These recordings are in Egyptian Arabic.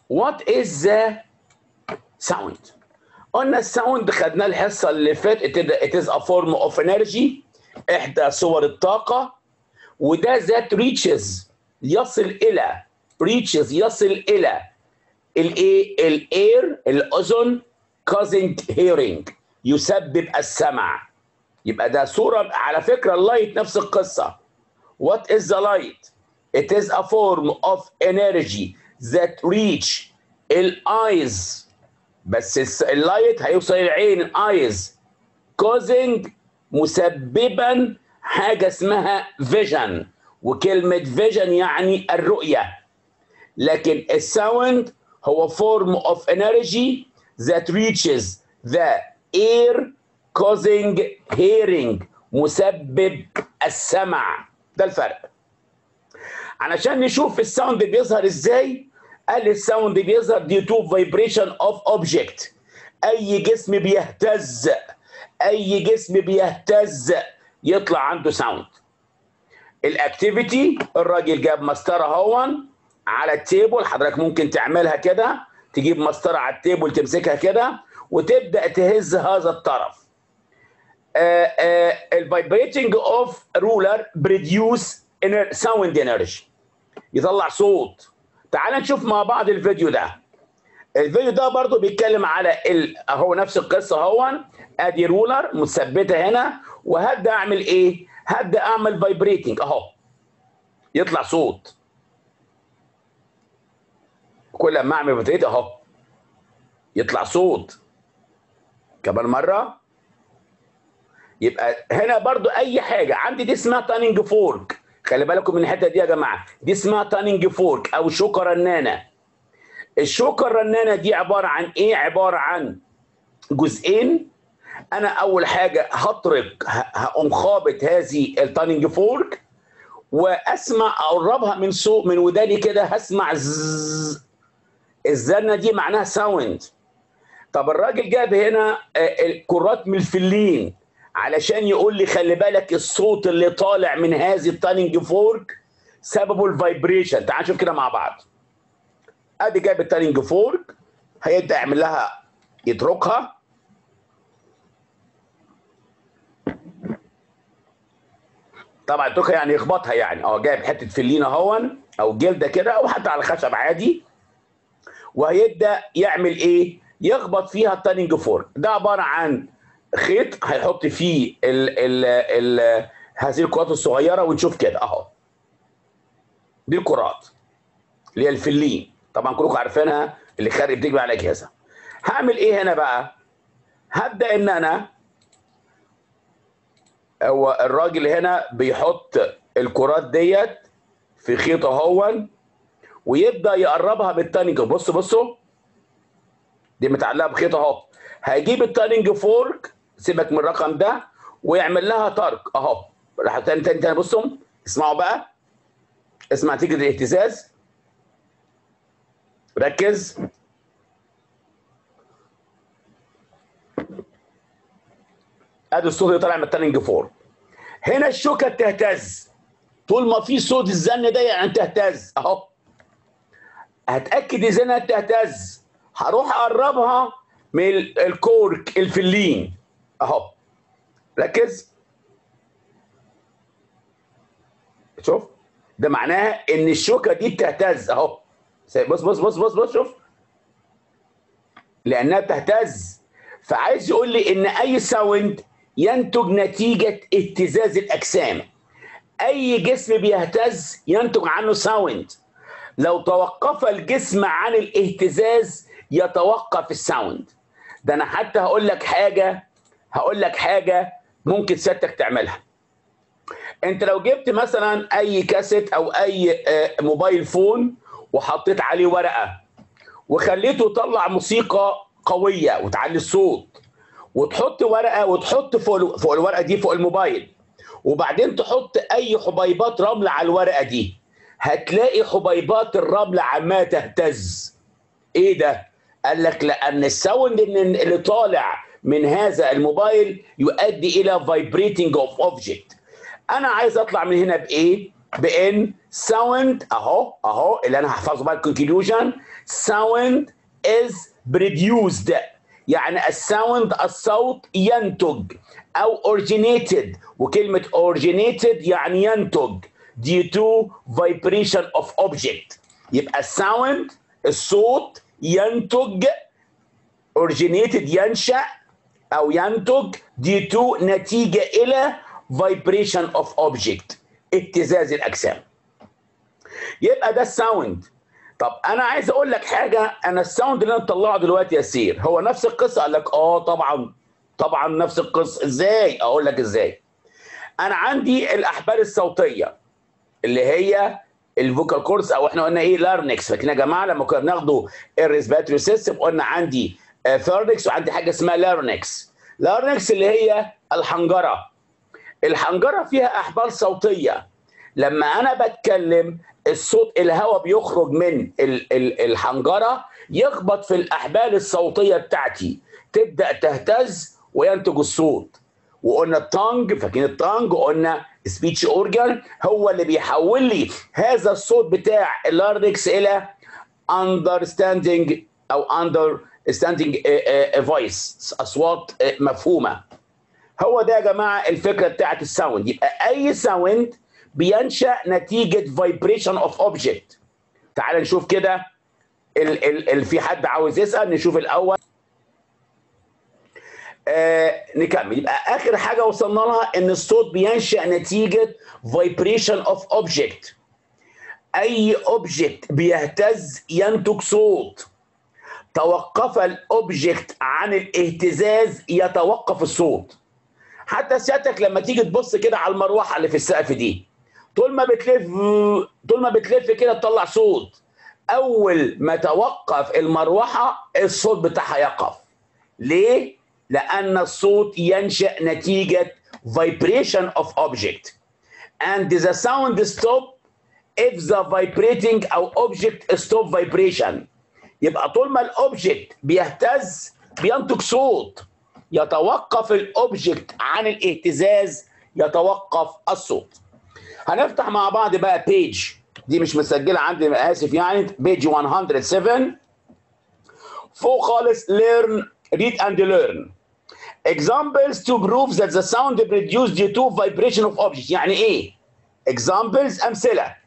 what is the sound قلنا الساوند خدناه الحصه اللي فاتت it is a form of energy احدى صور الطاقه وده ذات reaches يصل الى reaches يصل الى الايه الاير الاذن causing hearing يسبب السمع يبقى ده صوره على فكره اللايت نفس القصه what is the light it is a form of energy that reach الايز بس اللايت هيوصل العين الايز causing مسببا حاجه اسمها فيجن وكلمه فيجن يعني الرؤيه لكن الساوند هو form of energy that reaches the ear causing hearing مسبب السمع ده الفرق علشان نشوف الساوند بيظهر ازاي قال الساوند بيظهر due to vibration of object اي جسم بيهتز اي جسم بيهتز يطلع عنده ساوند الاكتيفيتي الراجل جاب مسطره هون على التيبل حضرتك ممكن تعملها كده تجيب مسطره على التيبل تمسكها كده وتبدا تهز هذا الطرف الفايبريتنج اوف رولر بريديوس ساوند انرجي يطلع صوت تعال نشوف مع بعض الفيديو ده الفيديو ده برضو بيتكلم على ال... هو نفس القصه هون ادي رولر مثبته هنا وهبدا اعمل ايه هبدا اعمل فايبريتنج اهو يطلع صوت كل ما اعمل فايبريت اهو يطلع صوت كمان مره يبقى هنا برضو اي حاجه عندي دي اسمها تانينج فورك خلي بالكم من الحته دي يا جماعه دي اسمها تانينج فورك او شوكه رنانه الشوكه الرنانه دي عباره عن ايه عباره عن جزئين انا اول حاجه هطرق هقوم خابط هذه التانينج فورك واسمع اقربها من صوت من وداني كده هسمع زز الزنه دي معناها ساوند طب الراجل جاب هنا الكرات من الفلين علشان يقول لي خلي بالك الصوت اللي طالع من هذه التانينج فورك سببه الفايبريشن تعال نشوف كده مع بعض ادي جايب التانينج فورك هيبدا يعمل لها يتركها طبعا يتركها يعني يخبطها يعني اه جايب حته فلين اهون او جلده كده او حتى على خشب عادي وهيبدا يعمل ايه؟ يخبط فيها التانينج فورك ده عباره عن خيط هيحط فيه ال ال ال هذه الكرات الصغيره ونشوف كده اهو دي الكرات اللي هي الفلين طبعا كلكم عارفينها اللي خارج بتجمع على اجهزه هعمل ايه هنا بقى هبدا ان انا هو الراجل هنا بيحط الكرات ديت في خيط اهون ويبدا يقربها بالتانينج بص بصوا دي متعلقه بخيط اهو هيجيب التانينج فورك سيبك من الرقم ده ويعمل لها ترك اهو راح تاني تاني تاني بصوا اسمعوا بقى اسمع نتيجه الاهتزاز ركز ادي الصوت اللي طالع من التانينج فورك هنا الشوكه بتهتز طول ما في صوت الزن ده يعني تهتز اهو هتاكد اذا انها تهتز هروح اقربها من الكورك الفلين اهو ركز شوف ده معناها ان الشوكه دي بتهتز اهو بص بص بص بص بص شوف لانها بتهتز فعايز يقول لي ان اي ساوند ينتج نتيجه اهتزاز الاجسام اي جسم بيهتز ينتج عنه ساوند لو توقف الجسم عن الاهتزاز يتوقف الساوند ده انا حتى هقول لك حاجه هقول لك حاجه ممكن سيادتك تعملها انت لو جبت مثلا اي كاسيت او اي موبايل فون وحطيت عليه ورقه وخليته يطلع موسيقى قويه وتعلي الصوت وتحط ورقه وتحط فوق فوق الورقه دي فوق الموبايل وبعدين تحط اي حبيبات رمل على الورقه دي هتلاقي حبيبات الرمل عماله تهتز ايه ده قال لك لان الساوند اللي طالع من هذا الموبايل يؤدي الى فايبريتنج اوف اوبجكت انا عايز اطلع من هنا بايه بان ساوند اهو اهو اللي انا هحفظه بقى الكونكلوجن ساوند از بريديوسد يعني الساوند الصوت ينتج او originated وكلمه originated يعني ينتج due to vibration of object يبقى الساوند الصوت ينتج originated ينشأ او ينتج due to نتيجه الى vibration of object اهتزاز الاجسام يبقى ده الساوند طب انا عايز اقول لك حاجه انا الساوند اللي انا مطلعه دلوقتي يا سير هو نفس القصه قال لك اه طبعا طبعا نفس القصه ازاي اقول لك ازاي انا عندي الاحبال الصوتيه اللي هي الفوكال كورس او احنا قلنا ايه لارنكس فاكرين يا جماعه لما كنا بناخده الريسبيراتوري سيستم قلنا عندي ثيرنكس وعندي حاجه اسمها لارنكس لارنكس اللي هي الحنجره الحنجره فيها احبال صوتيه لما انا بتكلم الصوت الهواء بيخرج من ال- ال- الحنجره يخبط في الاحبال الصوتيه بتاعتي تبدا تهتز وينتج الصوت وقلنا التانج فاكرين التانج وقلنا سبيتش اورجان هو اللي بيحول لي هذا الصوت بتاع اللارنكس الى understanding او understanding فويس اصوات آه، مفهومه هو ده يا جماعه الفكره بتاعت الساوند يبقى اي ساوند بينشا نتيجه فايبريشن اوف اوبجكت تعال نشوف كده ال ال ال في حد عاوز يسال نشوف الاول آه نكمل يبقى اخر حاجه وصلنا لها ان الصوت بينشا نتيجه فايبريشن اوف اوبجكت اي اوبجكت بيهتز ينتج صوت توقف الاوبجكت عن الاهتزاز يتوقف الصوت حتى سيادتك لما تيجي تبص كده على المروحه اللي في السقف دي طول ما بتلف طول ما بتلف كده تطلع صوت اول ما توقف المروحه الصوت بتاعها يقف ليه لان الصوت ينشا نتيجه vibration of object and the sound stop if the vibrating او object stop vibration يبقى طول ما الاوبجكت بيهتز بينتج صوت يتوقف الاوبجكت عن الاهتزاز يتوقف الصوت هنفتح مع بعض بقى بيج دي مش مسجله عندي أنا اسف يعني بيج 107 فوق خالص learn read and learn examples to prove that the sound produced due to vibration of object يعني ايه examples امثله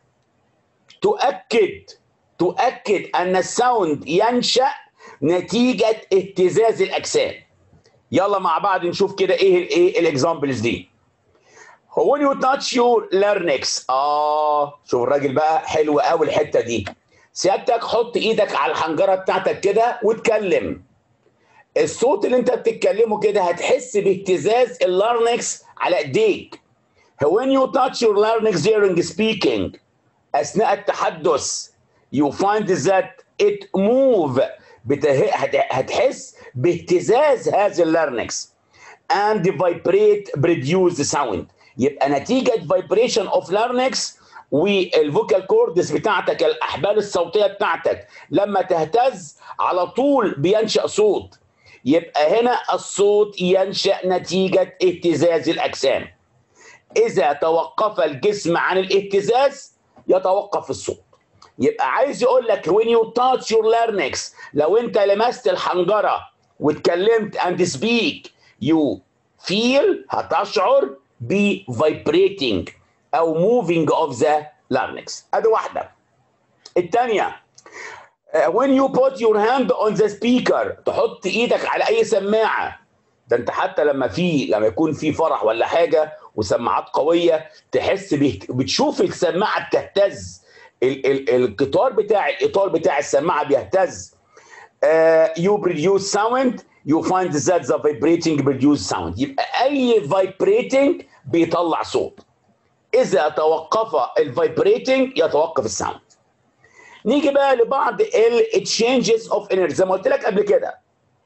تؤكد تؤكد ان الساوند ينشا نتيجه اهتزاز الاجسام يلا مع بعض نشوف كده ايه الايه الاكزامبلز دي هو when you touch your larynx اه شوف الراجل بقى حلو قوي الحته دي سيادتك حط ايدك على الحنجره بتاعتك كده واتكلم الصوت اللي انت بتتكلمه كده هتحس باهتزاز اللارنكس على ايديك when you touch your larynx during speaking اثناء التحدث you find that it move بته... هت- هتحس باهتزاز هذا اللارنكس and vibrate produce sound يبقى نتيجة vibration of larynx والفوكال كوردس بتاعتك الأحبال الصوتية بتاعتك لما تهتز على طول بينشأ صوت يبقى هنا الصوت ينشأ نتيجة اهتزاز الأجسام إذا توقف الجسم عن الاهتزاز يتوقف الصوت يبقى عايز يقول لك when you touch your larynx لو انت لمست الحنجره واتكلمت and speak you feel هتشعر ب vibrating او moving of the larynx ادي واحده الثانيه when you put your hand on the speaker تحط ايدك على اي سماعه ده انت حتى لما في لما يكون في فرح ولا حاجه وسماعات قويه تحس به بتشوف السماعه بتهتز ال ال القطار بتاع الاطار بتاع السماعه بيهتز uh, you produce sound you find that the vibrating produce sound يبقى اي vibrating بيطلع صوت اذا توقف الفايبريتنج يتوقف الساوند نيجي بقى لبعض التشينجز اوف انرجي زي ما قلت لك قبل كده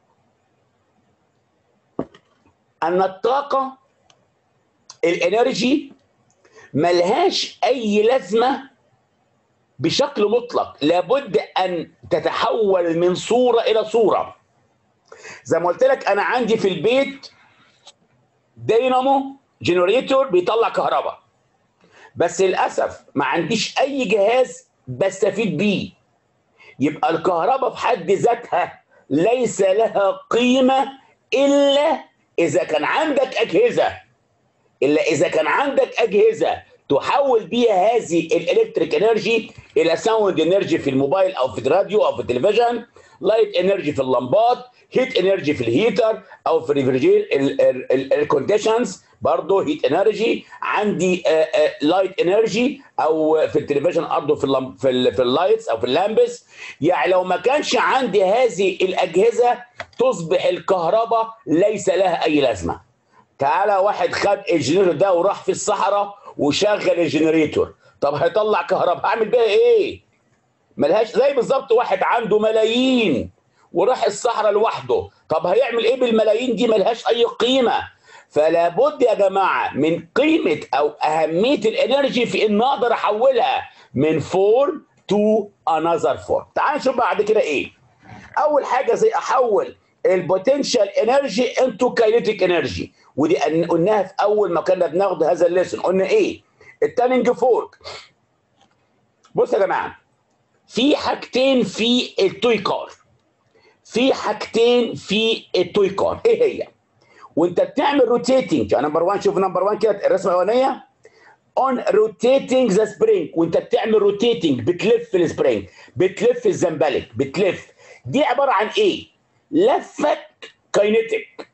ان الطاقه الانرجي ملهاش اي لازمه بشكل مطلق لابد ان تتحول من صوره الى صوره زي ما قلت لك انا عندي في البيت دينامو جنريتور بيطلع كهرباء بس للاسف ما عنديش اي جهاز بستفيد بيه يبقى الكهرباء في حد ذاتها ليس لها قيمه الا اذا كان عندك اجهزه الا اذا كان عندك اجهزه تحول بيها هذه الالكتريك انرجي الى ساوند انرجي في الموبايل او في الراديو او في التلفزيون لايت انرجي في اللمبات هيت انرجي في الهيتر او في الريفرجير الكونديشنز برضه هيت انرجي عندي لايت انرجي او في التلفزيون برضه في اللم في, ال في اللايتس او في اللامبس يعني لو ما كانش عندي هذه الاجهزه تصبح الكهرباء ليس لها اي لازمه تعالى واحد خد الجنريتور ده وراح في الصحراء وشغل الجنريتور طب هيطلع كهرباء هعمل بيها ايه ملهاش زي بالظبط واحد عنده ملايين وراح الصحراء لوحده طب هيعمل ايه بالملايين دي ملهاش اي قيمه فلا بد يا جماعه من قيمه او اهميه الانرجي في ان اقدر احولها من فورم تو انذر فورم تعال نشوف بعد كده ايه اول حاجه زي احول البوتنشال انرجي انتو كاينيتيك انرجي ودي قلناها في اول ما كنا بناخد هذا الليسن قلنا ايه التاننج فورك بص يا جماعه في حاجتين في التوي كار في حاجتين في التوي كار ايه هي وانت بتعمل روتيتنج نمبر 1 شوف نمبر 1 كده الرسمه الاولانيه اون روتيتنج ذا سبرينج وانت بتعمل روتيتنج بتلف السبرينج بتلف الزنبلك بتلف دي عباره عن ايه لفه كاينيتيك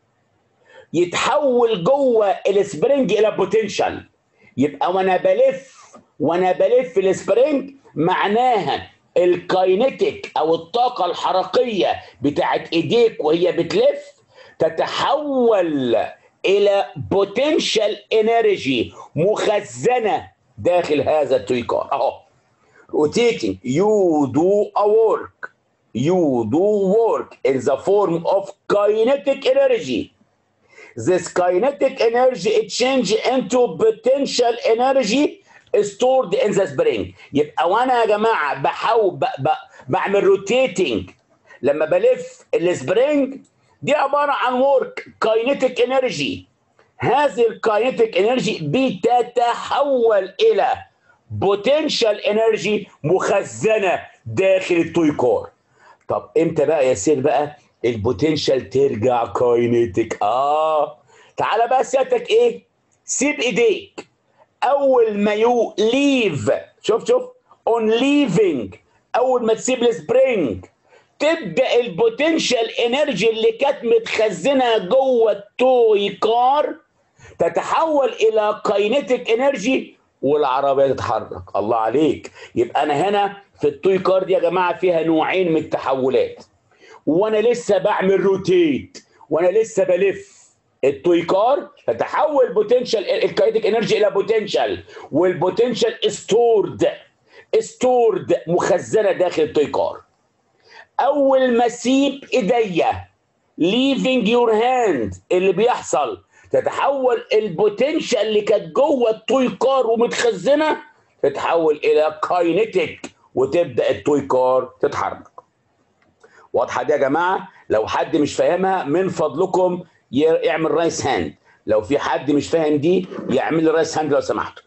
يتحول جوه السبرينج الى بوتنشال يبقى وانا بلف وانا بلف السبرينج معناها الكاينيتيك او الطاقه الحركيه بتاعت ايديك وهي بتلف تتحول الى بوتنشال انرجي مخزنه داخل هذا التويكار اهو rotating you do a work you do work in the form of kinetic energy this kinetic energy it change into potential energy stored in the spring يبقى وانا يا جماعه بحاول ب... ب... بعمل روتيتنج لما بلف السبرينج دي عباره عن ورك كاينيتيك انرجي هذه الكاينيتيك انرجي بتتحول الى بوتنشال انرجي مخزنه داخل التويكار طب امتى بقى يا سير بقى البوتنشال ترجع كاينيتيك اه تعالى بقى سيادتك ايه سيب ايديك اول ما يو ليف شوف شوف اون ليفنج اول ما تسيب السبرينج تبدا البوتنشال انرجي اللي كانت متخزنه جوه التوي كار تتحول الى كاينيتيك انرجي والعربيه تتحرك الله عليك يبقى انا هنا في التوي كار دي يا جماعه فيها نوعين من التحولات وانا لسه بعمل روتيت وانا لسه بلف التوي كار تتحول بوتنشال الكاينيتيك انرجي الى بوتنشال والبوتنشال ستورد ستورد مخزنه داخل التوي كار اول ما اسيب ايديا leaving your hand اللي بيحصل تتحول البوتنشال اللي كانت جوه التوي كار ومتخزنه تتحول الى كاينيتيك وتبدا التوي كار تتحرك واضحه دي يا جماعه لو حد مش فاهمها من فضلكم يعمل رايس هاند لو في حد مش فاهم دي يعمل لي رايس هاند لو سمحتوا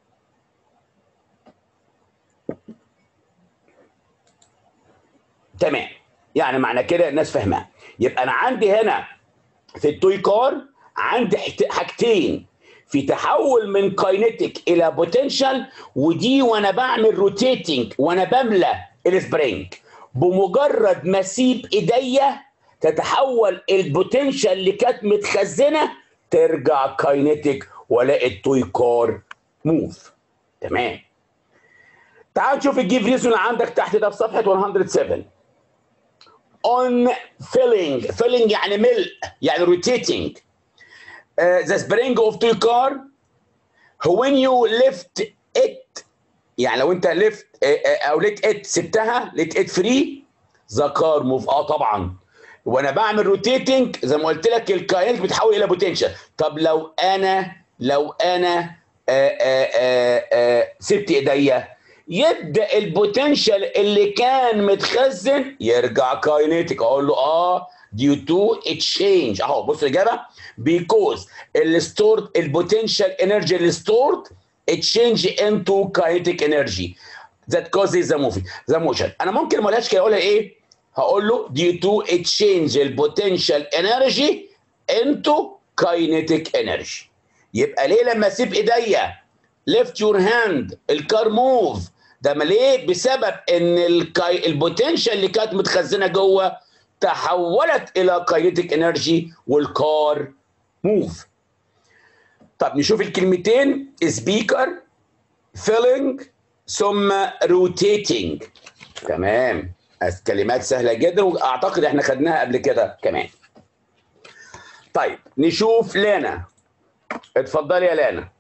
تمام يعني معنى كده الناس فاهمها يبقى انا عندي هنا في التوي كار عندي حاجتين في تحول من كاينيتيك الى بوتنشال ودي وانا بعمل روتيتنج وانا بملى السبرينج بمجرد ما اسيب ايديا تتحول البوتنشال اللي كانت متخزنه ترجع كاينيتيك والاقي التوي كار موف تمام تعال نشوف الجيف ريزون عندك تحت ده في صفحه 107 on filling filling يعني ملء يعني rotating uh, the spring of toy car when you lift it يعني لو انت lift uh, او let it سبتها let it free the car move اه طبعا وانا بعمل روتيتنج زي ما قلت لك الكاينت بتحول الى بوتنشال طب لو انا لو انا آآ آآ آآ سبت ايديا يبدا البوتنشال اللي كان متخزن يرجع كاينيتيك اقول له اه ديو تو تشينج اهو بص الاجابه بيكوز الستورد البوتنشال انرجي اللي ستورد change into kinetic energy that causes the movie the motion انا ممكن ما اقولهاش كده اقولها ايه هقول له due to a change the potential energy into kinetic energy يبقى ليه لما اسيب ايديا lift your hand الكار موف ده ما ليه بسبب ان الكاي البوتنشال اللي كانت متخزنه جوه تحولت الى كاينيتيك انرجي والكار موف طب نشوف الكلمتين سبيكر فيلينج ثم روتيتنج تمام كلمات سهله جدا واعتقد احنا خدناها قبل كده كمان طيب نشوف لانا اتفضلي يا لانا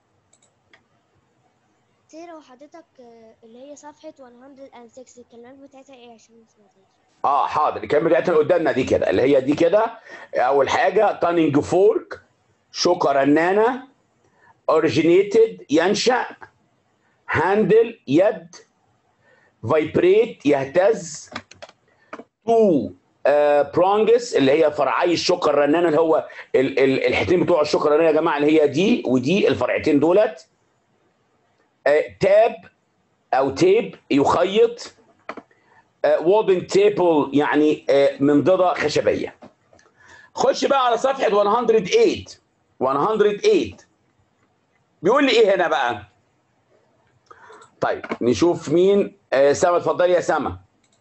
سي لو حضرتك آه، اللي هي صفحة 106 الكلمات بتاعتها ايه عشان ما سمعتهاش اه حاضر الكلمه بتاعتنا اللي قدامنا دي كده اللي هي دي كده اول حاجه تانينج فورك شوكه رنانه اوريجينيتد ينشا هاندل يد فايبريت يهتز تو برونجس اللي هي فرعي الشوكه الرنانه اللي هو ال- ال- الحتتين بتوع الشوكه الرنانه يا جماعه اللي هي دي ودي الفرعتين دولت تاب او تيب يخيط وودن تيبل يعني آه، منضده خشبيه خش بقى على صفحه 108 108 بيقول لي ايه هنا بقى طيب نشوف مين آه، سما اتفضلي يا سما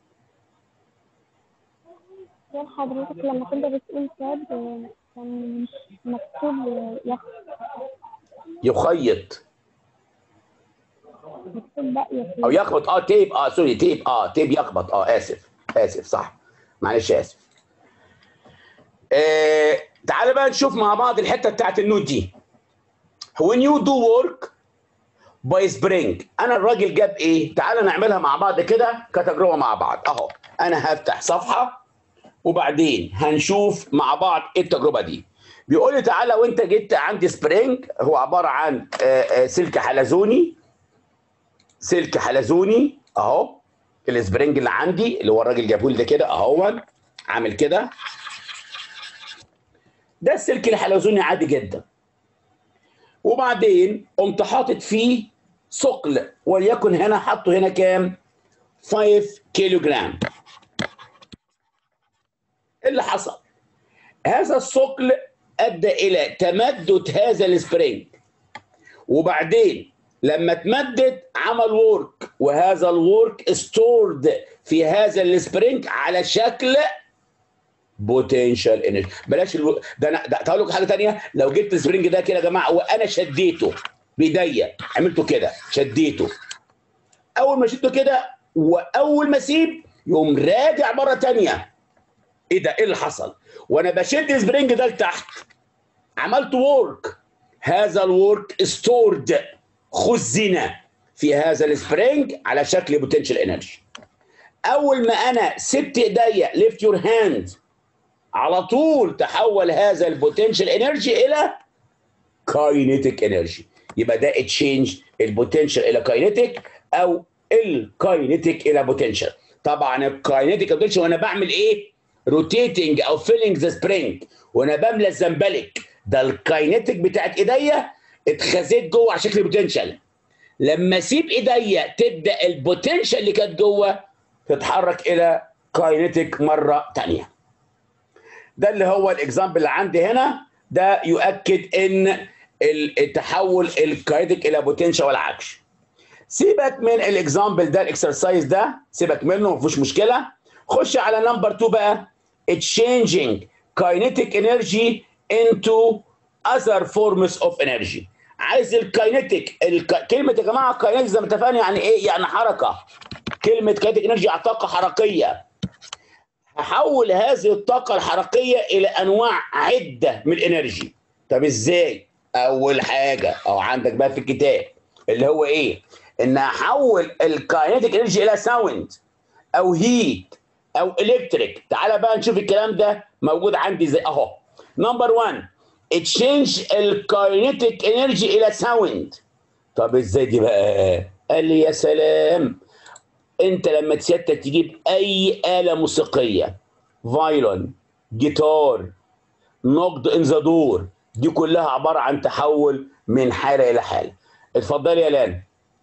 غير حضرتك لما كنت بتقول تاب آه، كان مكتوب آه، يخ يخيط مكتوب بقى يخ او يخبط اه تيب اه سوري تيب اه تيب يخبط اه اسف اسف صح معلش اسف آه تعال بقى نشوف مع بعض الحته بتاعت النوت دي when you do work by spring انا الراجل جاب ايه تعال نعملها مع بعض كده كتجربه مع بعض اهو انا هفتح صفحه وبعدين هنشوف مع بعض ايه التجربه دي بيقول لي تعالى وانت جيت عندي سبرينج هو عباره عن آه، آه، سلك حلزوني سلك حلزوني اهو السبرينج اللي عندي اللي هو الراجل جابه لي ده كده اهو عامل كده ده السلك الحلزوني عادي جدا وبعدين قمت حاطط فيه ثقل وليكن هنا حطه هنا كام 5 كيلو جرام إيه اللي حصل هذا الثقل ادى الى تمدد هذا السبرينج وبعدين لما اتمدد عمل وورك وهذا الورك ستورد في هذا السبرينج على شكل بوتنشال انرجي بلاش الو... ده انا ده هقول لكم حاجه ثانيه لو جبت السبرينج ده كده يا جماعه وانا شديته بايديا عملته كده شديته اول ما شدته كده واول ما اسيب يقوم راجع مره ثانيه ايه ده ايه اللي حصل وانا بشد السبرينج ده لتحت عملت وورك هذا الورك ستورد خزن في هذا السبرينج على شكل بوتنشال انرجي اول ما انا سبت ايديا ليفت يور هاند على طول تحول هذا البوتنشال انرجي الى كاينيتيك انرجي يبقى ده تشينج البوتنشال الى كاينيتيك او الكاينيتيك الى بوتنشال طبعا الكاينيتيك بوتنشال وانا بعمل ايه روتيتنج او فيلينج ذا سبرينج وانا بملى الزنبلك ده الكاينيتيك بتاعت ايديا اتخزيت جوه على شكل بوتنشال لما اسيب ايديا تبدا البوتنشال اللي كانت جوه تتحرك الى كاينيتيك مره ثانيه ده اللي هو الاكزامبل اللي عندي هنا ده يؤكد ان التحول الكاينيتيك الى بوتنشال والعكس سيبك من الاكزامبل ده الاكسرسايز ده سيبك منه مفيش مشكله خش على نمبر 2 بقى changing kinetic energy into other forms of energy عايز الكاينيتيك الك... كلمه يا جماعه كاينيتيك زي ما اتفقنا يعني ايه يعني حركه كلمه كاينيتيك انرجي يعني طاقه حركيه هحول هذه الطاقه الحركيه الى انواع عده من الانرجي طب ازاي اول حاجه او عندك بقى في الكتاب اللي هو ايه ان احول الكاينيتيك انرجي الى ساوند او هيت او الكتريك تعالى بقى نشوف الكلام ده موجود عندي زي اهو نمبر 1 تشينج الكاينيتيك انرجي الى ساوند طب ازاي دي بقى قال لي يا سلام انت لما سيادتك تجيب اي اله موسيقيه فايلون جيتار نقد ان ذا دور دي كلها عباره عن تحول من حاله الى حاله اتفضلي يا لان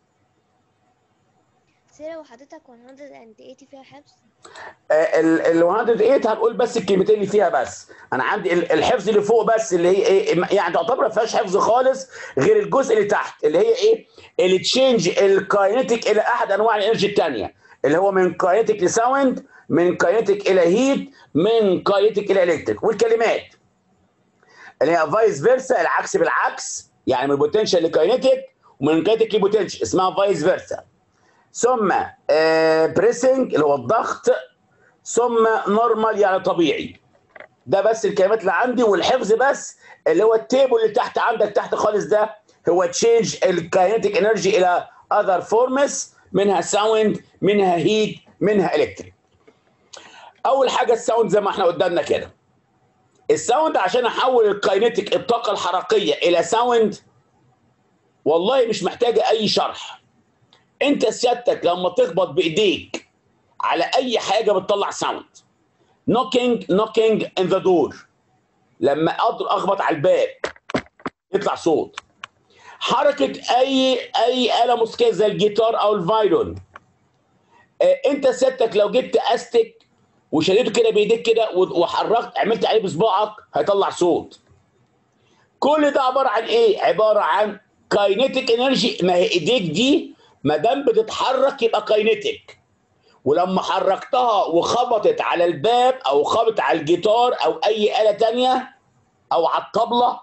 سيرة وحضرتك 180 فيها حفظ ال ال 108 هنقول بس الكلمتين اللي فيها بس انا عندي ال- الحفظ اللي فوق بس اللي هي ايه يعني تعتبر ما فيهاش حفظ خالص غير الجزء اللي تحت اللي هي ايه اللي تشينج الكاينتيك الى احد انواع الانرجي الثانيه اللي هو من كاينتيك لساوند من كاينتيك الى هيت من كاينتيك الى الكتريك والكلمات اللي هي فايس فيرسا العكس بالعكس يعني من بوتنشال لكاينتيك ومن كاينتيك لبوتنشال اسمها فايس فيرسا ثم بريسنج اللي هو الضغط ثم نورمال يعني طبيعي ده بس الكلمات اللي عندي والحفظ بس اللي هو التيبل اللي تحت عندك تحت خالص ده هو تشينج الكاينتيك انرجي الى اذر فورمز منها ساوند منها هيت منها الكتريك اول حاجه الساوند زي ما احنا قدامنا كده الساوند عشان احول الكاينتيك الطاقه الحركيه الى ساوند والله مش محتاجه اي شرح انت سيادتك لما تخبط بايديك على اي حاجه بتطلع ساوند نوكينج نوكينج ان ذا دور لما اقدر اخبط على الباب يطلع صوت حركه اي اي اله موسيقيه زي الجيتار او الفايلون آه، انت سيادتك لو جبت استك وشديته كده بايديك كده و- وحركت عملت عليه بصباعك هيطلع صوت كل ده عباره عن ايه عباره عن كاينيتيك انرجي ما هي ايديك دي ما دام بتتحرك يبقى كاينيتيك ولما حركتها وخبطت على الباب او خبطت على الجيتار او اي آلة تانية او على الطبلة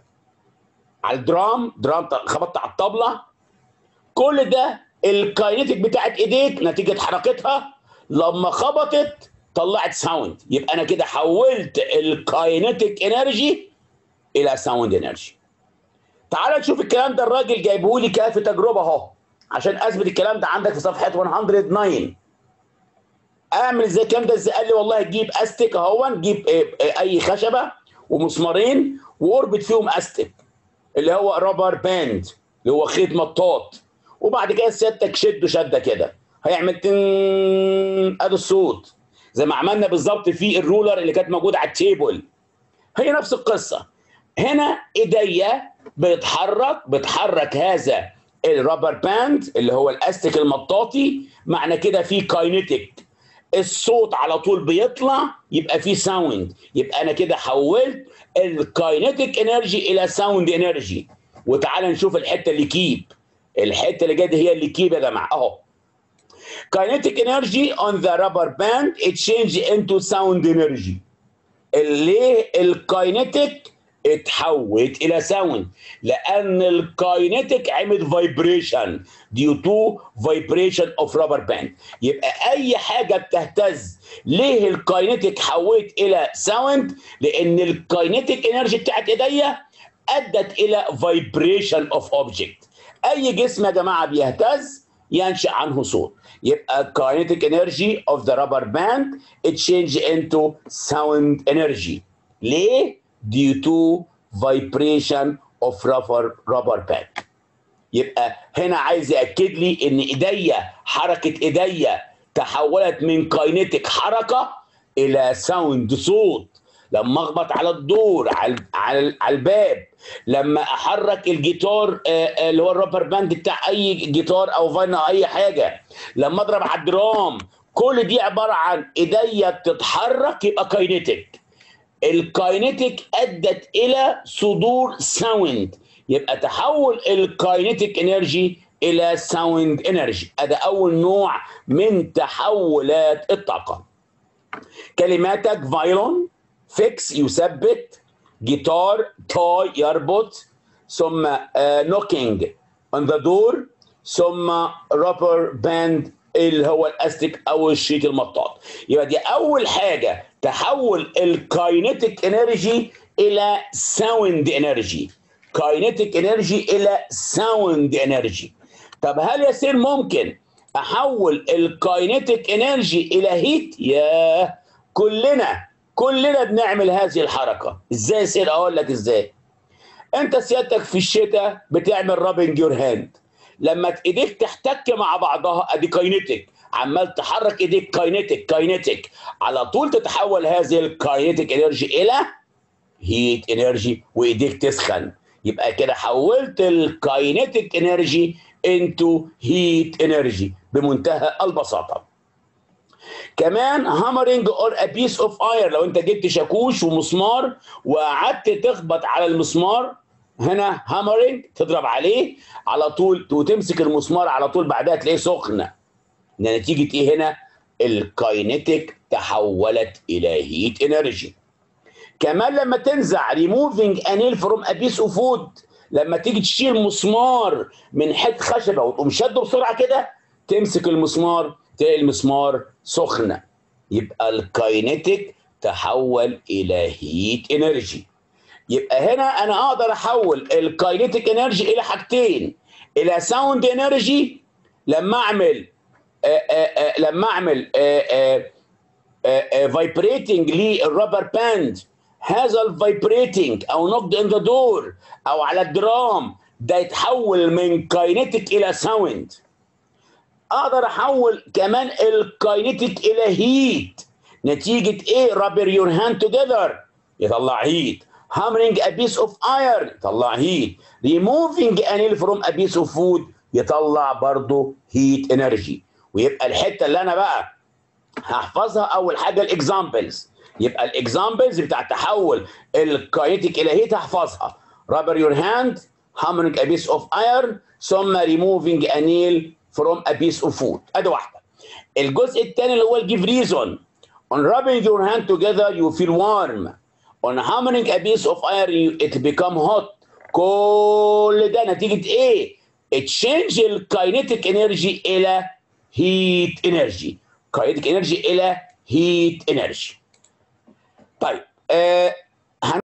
على الدرام درام خبطت على الطبلة كل ده الكاينيتيك بتاعت ايديك نتيجة حركتها لما خبطت طلعت ساوند يبقى انا كده حولت الكاينيتيك انرجي الى ساوند انرجي تعال نشوف الكلام ده الراجل جايبه لي كده في تجربه اهو عشان اثبت الكلام ده عندك في صفحه 109 اعمل ازاي الكلام ده ازاي قال لي والله تجيب استك اهو تجيب إيه، إيه، اي خشبه ومسمارين واربط فيهم استك اللي هو رابر باند اللي هو خيط مطاط وبعد كده سيادتك شده شده كده هيعمل تن ادي الصوت زي ما عملنا بالظبط في الرولر اللي كانت موجوده على التيبل هي نفس القصه هنا ايديا بيتحرك بتحرك هذا الرابر باند اللي هو الاستك المطاطي معنى كده في كاينيتيك الصوت على طول بيطلع يبقى في ساوند يبقى انا كده حولت الكاينيتيك انرجي الى ساوند انرجي وتعال نشوف الحته اللي كيب الحته اللي جايه دي هي اللي كيب يا جماعه اهو kinetic energy on the rubber band it change into sound energy ليه الكاينيتيك اتحولت الى ساوند لان الكاينيتيك عمل فايبريشن ديو تو فايبريشن اوف رابر باند يبقى اي حاجه بتهتز ليه الكاينيتيك حولت الى ساوند لان الكاينيتيك انرجي بتاعت ايديا ادت الى فايبريشن اوف اوبجكت اي جسم يا جماعه بيهتز ينشا عنه صوت يبقى kinetic energy of the rubber band it change into sound energy ليه؟ due to vibration of rubber rubber band يبقى هنا عايز ياكد لي ان ايديا حركه ايديا تحولت من كاينيتيك حركه الى ساوند صوت لما اخبط على الدور على على على الباب لما احرك الجيتار آه، آه، اللي هو الرابر باند بتاع اي جيتار او فاين او اي حاجه لما اضرب على الدرام كل دي عباره عن ايديا بتتحرك يبقى كاينيتيك الكاينيتيك ادت الى صدور ساوند يبقى تحول الكاينيتيك انرجي الى ساوند انرجي ده اول نوع من تحولات الطاقه كلماتك فايلون فيكس يثبت جيتار تاي يربط ثم نوكينج اون ذا دور ثم رابر باند اللي هو الاستيك او الشريط المطاط يبقى دي اول حاجه تحول الكاينيتيك انرجي الى ساوند انرجي كاينيتيك انرجي الى ساوند انرجي طب هل يا سير ممكن احول الكاينيتيك انرجي الى هيت ياه كلنا كلنا بنعمل هذه الحركه ازاي يا سير اقول لك ازاي انت سيادتك في الشتاء بتعمل رابنج يور هاند لما ايديك تحتك مع بعضها ادي كاينيتيك عمال تحرك ايديك كاينيتيك كاينيتيك على طول تتحول هذه الكاينيتيك انرجي الى هيت انرجي وايديك تسخن يبقى كده حولت الكاينيتيك انرجي انتو هيت انرجي بمنتهى البساطه كمان هامرنج اور ا بيس اوف اير لو انت جبت شاكوش ومسمار وقعدت تخبط على المسمار هنا هامرنج تضرب عليه على طول وتمسك المسمار على طول بعدها تلاقيه سخن نتيجه ايه هنا الكاينيتيك تحولت الى هيت انرجي كمان لما تنزع ريموفينج انيل فروم ا بيس اوف وود لما تيجي تشيل مسمار من حته خشبه وتقوم شده بسرعه كده تمسك المسمار تلاقي المسمار سخنه يبقى الكاينيتيك تحول الى هيت انرجي يبقى هنا انا اقدر احول الكاينيتيك انرجي الى حاجتين الى ساوند انرجي لما اعمل آآ آآ لما اعمل فايبريتنج للرابر باند هذا الفايبريتنج او نوكد ان ذا دور او على الدرام ده يتحول من كاينيتيك الى ساوند اقدر احول كمان الكاينيتيك الى هيت نتيجه ايه رابر يور هاند توجذر يطلع هيت hammering a piece of iron يطلع هيت removing a nail from a piece of wood يطلع برضه هيت انرجي ويبقى الحته اللي انا بقى هحفظها اول حاجه الاكزامبلز يبقى الاكزامبلز بتاع تحول الكاينيتيك الى هيت هحفظها rubber your hand hammering a piece of iron ثم removing a nail from a piece of wood ادي واحده الجزء الثاني اللي هو الجيف ريزون on rubbing your hand together you feel warm on hammering a piece of iron it become hot كل ده نتيجه ايه؟ تشينج الكاينيتيك انرجي الى هيت انرجي كاينيتيك انرجي الى هيت انرجي طيب آه